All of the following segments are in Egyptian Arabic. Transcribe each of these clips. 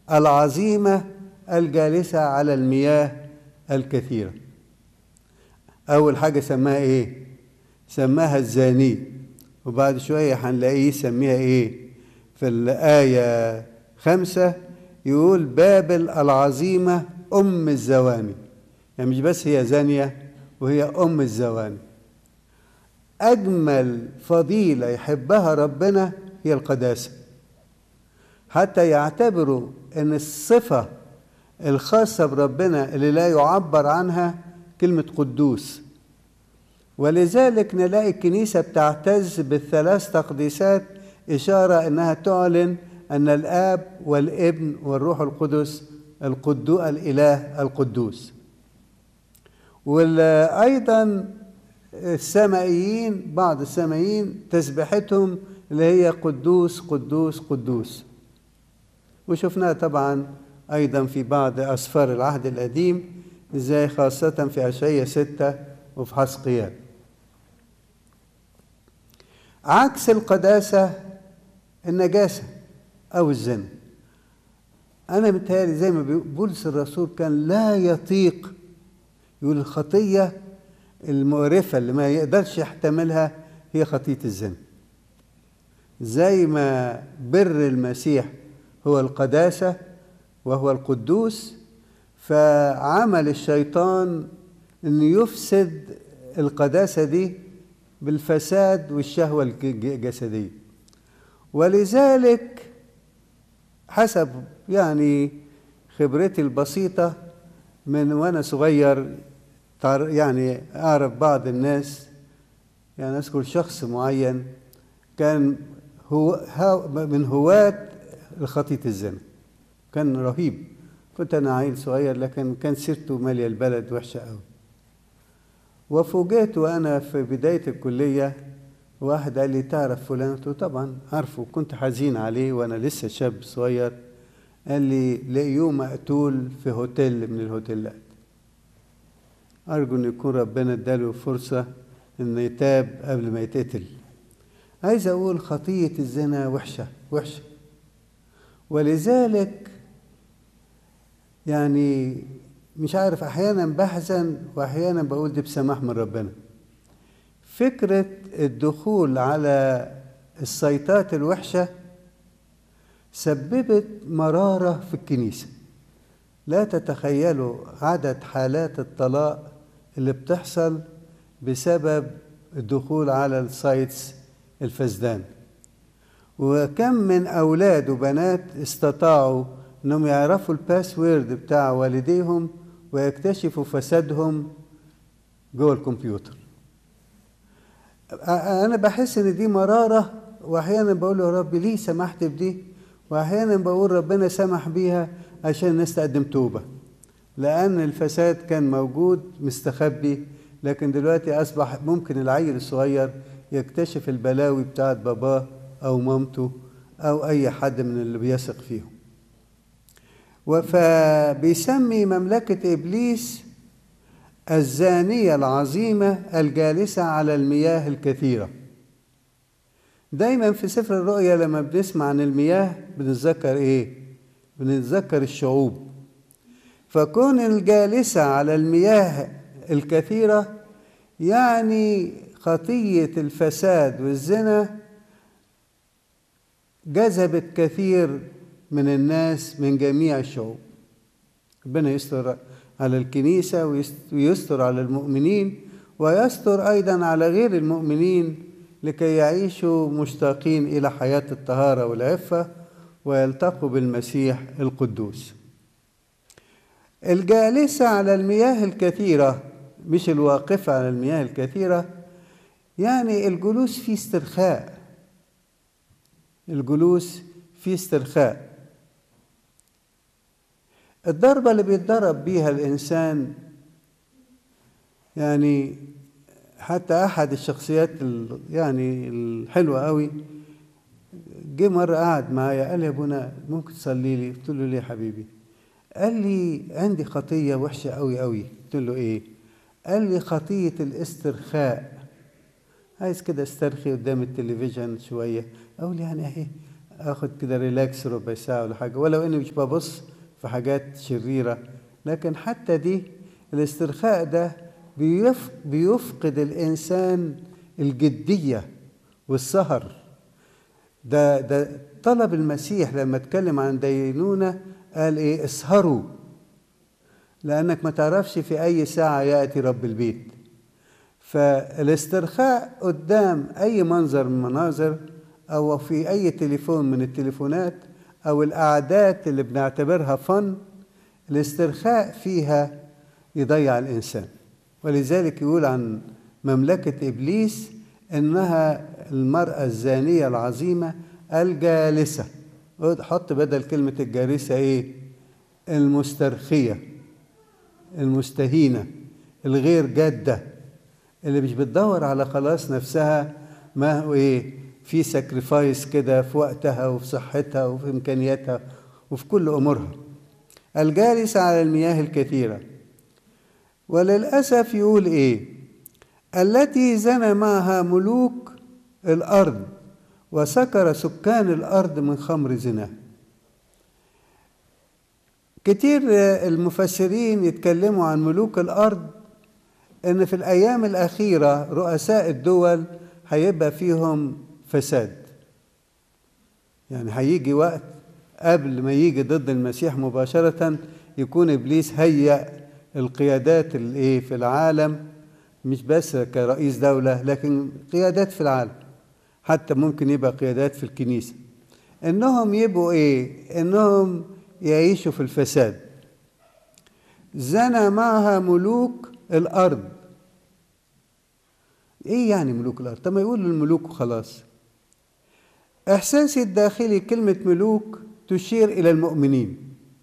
العظيمة الجالسة على المياه الكثيرة أول حاجة سماها إيه؟ سماها الزاني وبعد شوية هنلاقيه يسميها إيه؟ في الآية خمسة يقول بابل العظيمة أم الزواني يعني مش بس هي زانية وهي أم الزواني أجمل فضيلة يحبها ربنا هي القداسة حتى يعتبروا أن الصفة الخاصة بربنا اللي لا يعبر عنها كلمة قدوس ولذلك نلاقي الكنيسة بتعتز بالثلاث تقديسات إشارة أنها تعلن أن الآب والابن والروح القدس القدو الإله القدوس وأيضا السمائيين بعض السمائيين تسبحتهم اللي هي قدوس قدوس قدوس وشفناها طبعا أيضا في بعض أسفار العهد القديم ازاي خاصة في أشعية ستة وفي حسقيال عكس القداسة النجاسة أو الزنا أنا متهيألي زي ما بولس الرسول كان لا يطيق يقول الخطية المقرفة اللي ما يقدرش يحتملها هي خطية الزنا زي ما بر المسيح هو القداسة وهو القدوس فعمل الشيطان انه يفسد القداسة دي بالفساد والشهوة الجسدية ولذلك حسب يعني خبرتي البسيطة من وأنا صغير يعني أعرف بعض الناس يعني أذكر شخص معين كان هو من هواة خطية الزنا كان رهيب كنت أنا عيل صغير لكن كان سيرته مالية البلد وحشة أوي وفوجئت وأنا في بداية الكلية واحد قال لي تعرف فلان قلت له طبعا عارفه كنت حزين عليه وأنا لسه شاب صغير قال لي لقيوه مقتول في هوتيل من الهوتيلات أرجو أن يكون ربنا اداله فرصة أنه يتاب قبل ما يتقتل عايز أقول خطية الزنا وحشة وحشة ولذلك يعني مش عارف أحيانا بحزن وأحيانا بقول دي بسماح من ربنا فكرة الدخول على السيطات الوحشة سببت مرارة في الكنيسة لا تتخيلوا عدد حالات الطلاق اللي بتحصل بسبب الدخول على السايتس الفسدان وكم من أولاد وبنات استطاعوا أنهم يعرفوا الباسورد بتاع والديهم ويكتشفوا فسادهم جوه الكمبيوتر أنا بحس إن دي مرارة وأحيانا بقول يا رب ليه سمحت بدي وأحيانا بقول ربنا سمح بيها عشان الناس تقدم توبة لأن الفساد كان موجود مستخبي لكن دلوقتي أصبح ممكن العيل الصغير يكتشف البلاوي بتاعت باباه أو مامته أو أي حد من اللي بيثق فيهم فبيسمي مملكة إبليس الزانية العظيمة الجالسة على المياه الكثيرة دايما في سفر الرؤيا لما بنسمع عن المياه بنتذكر ايه بنتذكر الشعوب فكون الجالسة على المياه الكثيرة يعني خطية الفساد والزنا جذبت كثير من الناس من جميع الشعوب ربنا يستر على الكنيسة ويستر على المؤمنين ويستر أيضا على غير المؤمنين لكي يعيشوا مشتاقين إلى حياة الطهارة والعفة ويلتقوا بالمسيح القدوس الجالسة على المياه الكثيرة مش الواقفة على المياه الكثيرة يعني الجلوس في استرخاء الجلوس في استرخاء الضربة اللي بيتضرب بيها الإنسان يعني حتى أحد الشخصيات يعني الحلوة قوي جه مرة قعد معايا قال لي يا ابونا ممكن تصلي لي قلت له ليه يا حبيبي قال لي عندي خطية وحشة قوي قوي قلت له ايه قال لي خطية الاسترخاء عايز كده استرخي قدام التلفزيون شوية أقول يعني اهي اخد كده ريلاكس ربع ساعة ولا حاجة ولو اني مش ببص في حاجات شريرة لكن حتى دي الاسترخاء ده بيف بيفقد الانسان الجدية والسهر ده ده طلب المسيح لما اتكلم عن دينونة قال ايه اسهروا لانك ما تعرفش في اي ساعة ياتي رب البيت فالاسترخاء قدام اي منظر من المناظر او في اي تليفون من التليفونات او القعدات اللي بنعتبرها فن الاسترخاء فيها يضيع الانسان ولذلك يقول عن مملكه ابليس انها المراه الزانيه العظيمه الجالسه حط بدل كلمه الجالسه ايه المسترخيه المستهينه الغير جاده اللي مش بتدور على خلاص نفسها ما هو ايه في ساكريفايس كده في وقتها وفي صحتها وفي امكانياتها وفي كل امورها الجالس على المياه الكثيره وللاسف يقول ايه التي زنى معها ملوك الارض وسكر سكان الارض من خمر زنا كتير المفسرين يتكلموا عن ملوك الارض ان في الايام الاخيره رؤساء الدول هيبقى فيهم فساد يعني هيجي وقت قبل ما يجي ضد المسيح مباشرة يكون إبليس هيأ القيادات الايه في العالم مش بس كرئيس دولة لكن قيادات في العالم حتى ممكن يبقى قيادات في الكنيسة إنهم يبقوا إيه؟ إنهم يعيشوا في الفساد زنى معها ملوك الأرض إيه يعني ملوك الأرض؟ طب ما يقول الملوك وخلاص إحساسي الداخلي كلمة ملوك تشير إلى المؤمنين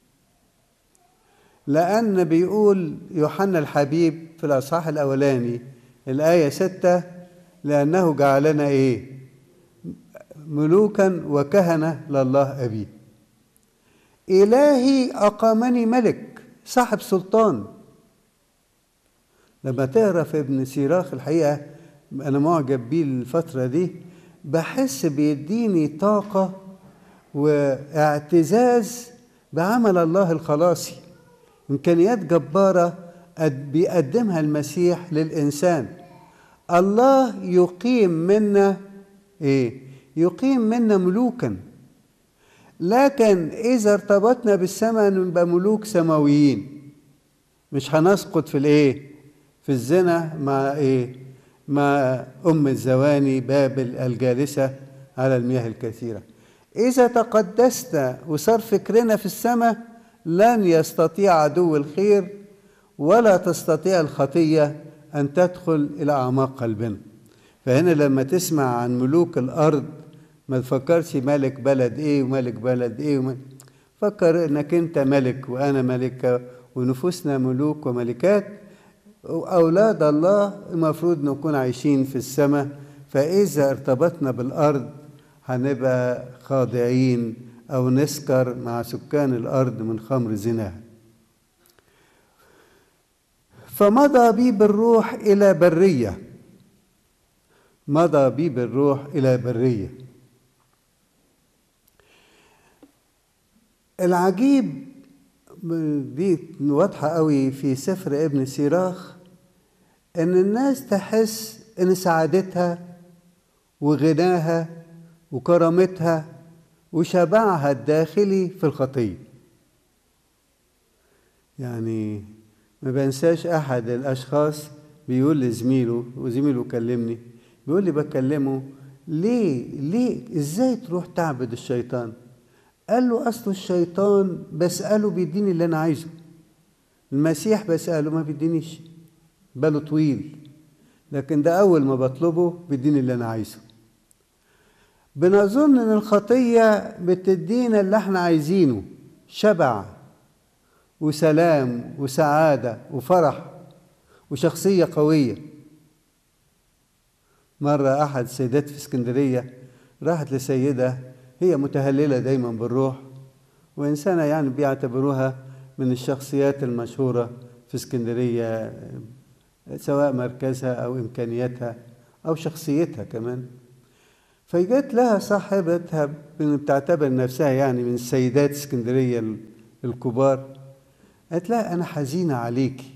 لأن بيقول يوحنا الحبيب في الأصحاح الأولاني الآية ستة لأنه جعلنا إيه ملوكا وكهنة لله أبيه إلهي أقامني ملك صاحب سلطان لما تقرا في ابن سيراخ الحقيقة أنا معجب بيه الفترة دي بحس بيديني طاقة واعتزاز بعمل الله الخلاصي إمكانيات جبارة بيقدمها المسيح للإنسان الله يقيم منا إيه؟ يقيم منا ملوكا لكن إذا ارتبطنا بالسماء نبقى ملوك سماويين مش هنسقط في الإيه؟ في الزنا مع إيه؟ مع أم الزواني بابل الجالسة على المياه الكثيرة إذا تقدست وصار فكرنا في السماء لن يستطيع عدو الخير ولا تستطيع الخطية أن تدخل إلى أعماق قلبنا فهنا لما تسمع عن ملوك الأرض ما تفكرش ملك بلد إيه وملك بلد إيه وملك فكر إنك أنت ملك وأنا ملكة ونفوسنا ملوك وملكات أولاد الله المفروض نكون عايشين في السماء فإذا ارتبطنا بالأرض هنبقى خاضعين أو نسكر مع سكان الأرض من خمر زناها فمضى بي بالروح إلى برية مضى بي بالروح إلى برية العجيب دي واضحة قوي في سفر ابن سيراخ إن الناس تحس إن سعادتها وغناها وكرامتها وشبعها الداخلي في الخطية يعني ما بنساش أحد الأشخاص بيقول لزميله وزميله كلمني بيقول لي بكلمه ليه ليه ازاي تروح تعبد الشيطان قال له اصل الشيطان بسأله بيديني اللي انا عايزه المسيح بسأله ما بيدينيش باله طويل لكن ده اول ما بطلبه بيديني اللي انا عايزه بنظن ان الخطيه بتدينا اللي احنا عايزينه شبع وسلام وسعاده وفرح وشخصيه قويه مره احد السيدات في اسكندريه راحت لسيده هي متهلله دايما بالروح وانسانه يعني بيعتبروها من الشخصيات المشهوره في اسكندريه سواء مركزها او امكانياتها او شخصيتها كمان فجت لها صاحبتها بتعتبر نفسها يعني من سيدات اسكندرية الكبار قالت لها أنا حزينة عليكي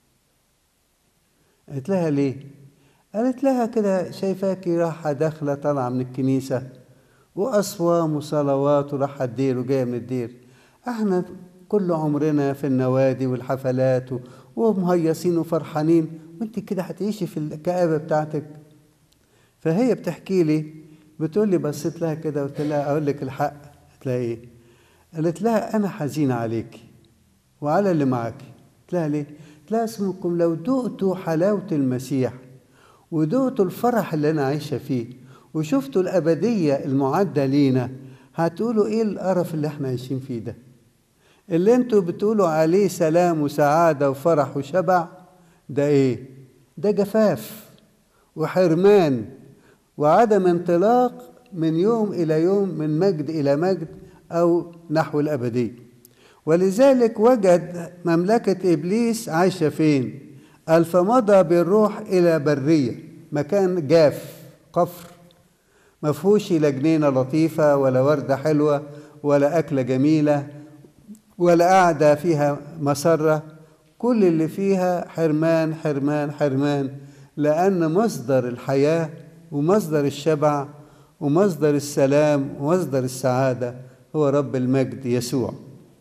قالت لها ليه؟ قالت لها كده شايفاكي رايحة داخلة طالعة من الكنيسة وأصوام وصلوات ورايحة الدير وجاية من الدير احنا كل عمرنا في النوادي والحفلات ومهيصين وفرحانين وانت كده هتعيشي في الكآبة بتاعتك فهي بتحكي لي بتقول لي بصيت لها كده قلت لها اقول لك الحق قلت لها ايه قالت لها انا حزينه عليكي وعلى اللي معاكي قلت لها ليه قلت لها اسمكم لو دقتوا حلاوه المسيح ودقتوا الفرح اللي انا عايشه فيه وشفتوا الابديه المعده لينا هتقولوا ايه القرف اللي احنا عايشين فيه ده اللي انتوا بتقولوا عليه سلام وسعاده وفرح وشبع ده ايه ده جفاف وحرمان وعدم انطلاق من يوم الى يوم من مجد الى مجد او نحو الابديه ولذلك وجد مملكه ابليس عايشه فين قال فمضى بالروح الى بريه مكان جاف قفر ما فيهوش لا جنينه لطيفه ولا ورده حلوه ولا اكله جميله ولا قاعده فيها مسره كل اللي فيها حرمان حرمان حرمان لان مصدر الحياه ومصدر الشبع ومصدر السلام ومصدر السعادة هو رب المجد يسوع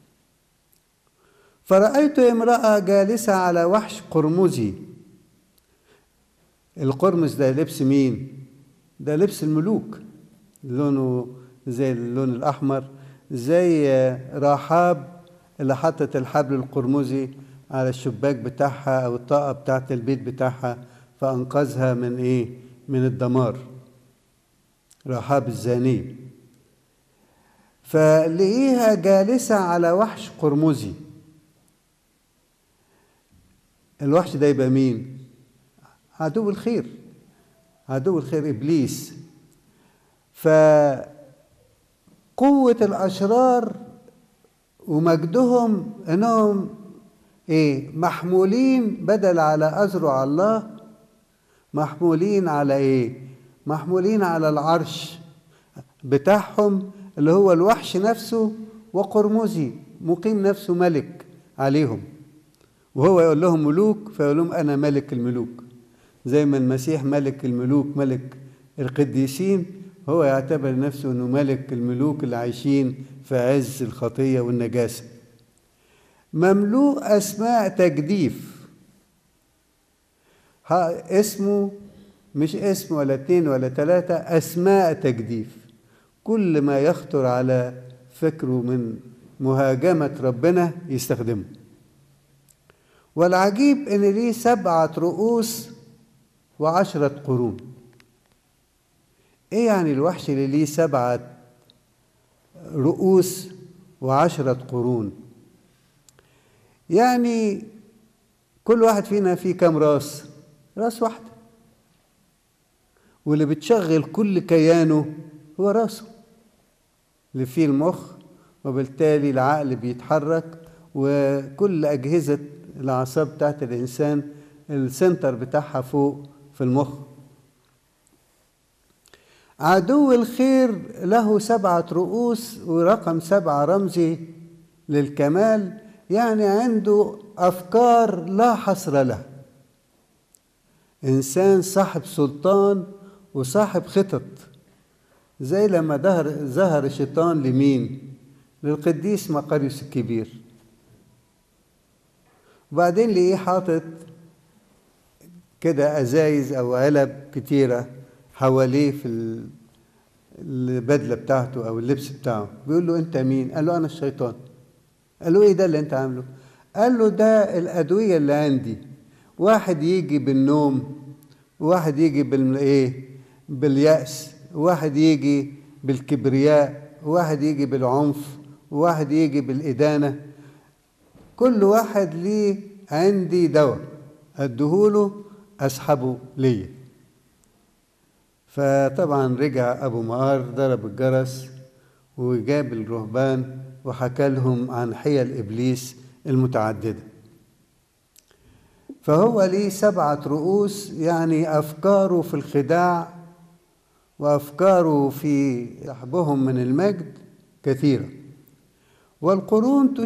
فرأيت امرأة جالسة على وحش قرمزي القرمز ده لبس مين؟ ده لبس الملوك لونه زي اللون الأحمر زي رحاب اللي حطت الحبل القرمزي على الشباك بتاعها أو الطاقة بتاعت البيت بتاعها فأنقذها من إيه؟ من الدمار رحاب الزانية فلقيها جالسة على وحش قرمزي الوحش ده يبقى مين عدو الخير عدو الخير إبليس فقوة الأشرار ومجدهم إنهم إيه محمولين بدل على أزرع الله محمولين على ايه محمولين على العرش بتاعهم اللي هو الوحش نفسه وقرمزي مقيم نفسه ملك عليهم وهو يقول لهم ملوك فيقول لهم انا ملك الملوك زي ما المسيح ملك الملوك ملك القديسين هو يعتبر نفسه انه ملك الملوك اللي عايشين في عز الخطيه والنجاسه مملوء اسماء تجديف ها اسمه مش اسم ولا اتنين ولا تلاتة أسماء تجديف كل ما يخطر على فكره من مهاجمة ربنا يستخدمه والعجيب إن ليه سبعة رؤوس وعشرة قرون إيه يعني الوحش اللي ليه سبعة رؤوس وعشرة قرون يعني كل واحد فينا فيه كم راس راس واحدة واللي بتشغل كل كيانه هو راسه اللي فيه المخ وبالتالي العقل بيتحرك وكل أجهزة الأعصاب بتاعت الإنسان السنتر بتاعها فوق في المخ عدو الخير له سبعة رؤوس ورقم سبعة رمزي للكمال يعني عنده أفكار لا حصر لها إنسان صاحب سلطان وصاحب خطط زي لما ظهر ظهر الشيطان لمين؟ للقديس مقاريوس الكبير وبعدين لقيه حاطط كده ازايز او علب كتيره حواليه في البدله بتاعته او اللبس بتاعه بيقول له انت مين؟ قال له انا الشيطان قال له ايه ده اللي انت عامله؟ قال له ده الادويه اللي عندي واحد يجي بالنوم وواحد يجي بالايه باليأس وواحد يجي بالكبرياء وواحد يجي بالعنف وواحد يجي بالإدانة كل واحد ليه عندي دواء ادهوله اسحبه ليا فطبعا رجع ابو مقار ضرب الجرس وجاب الرهبان وحكى لهم عن حيل ابليس المتعدده فهو ليه سبعة رؤوس يعني أفكاره في الخداع وأفكاره في سحبهم من المجد كثيرة والقرون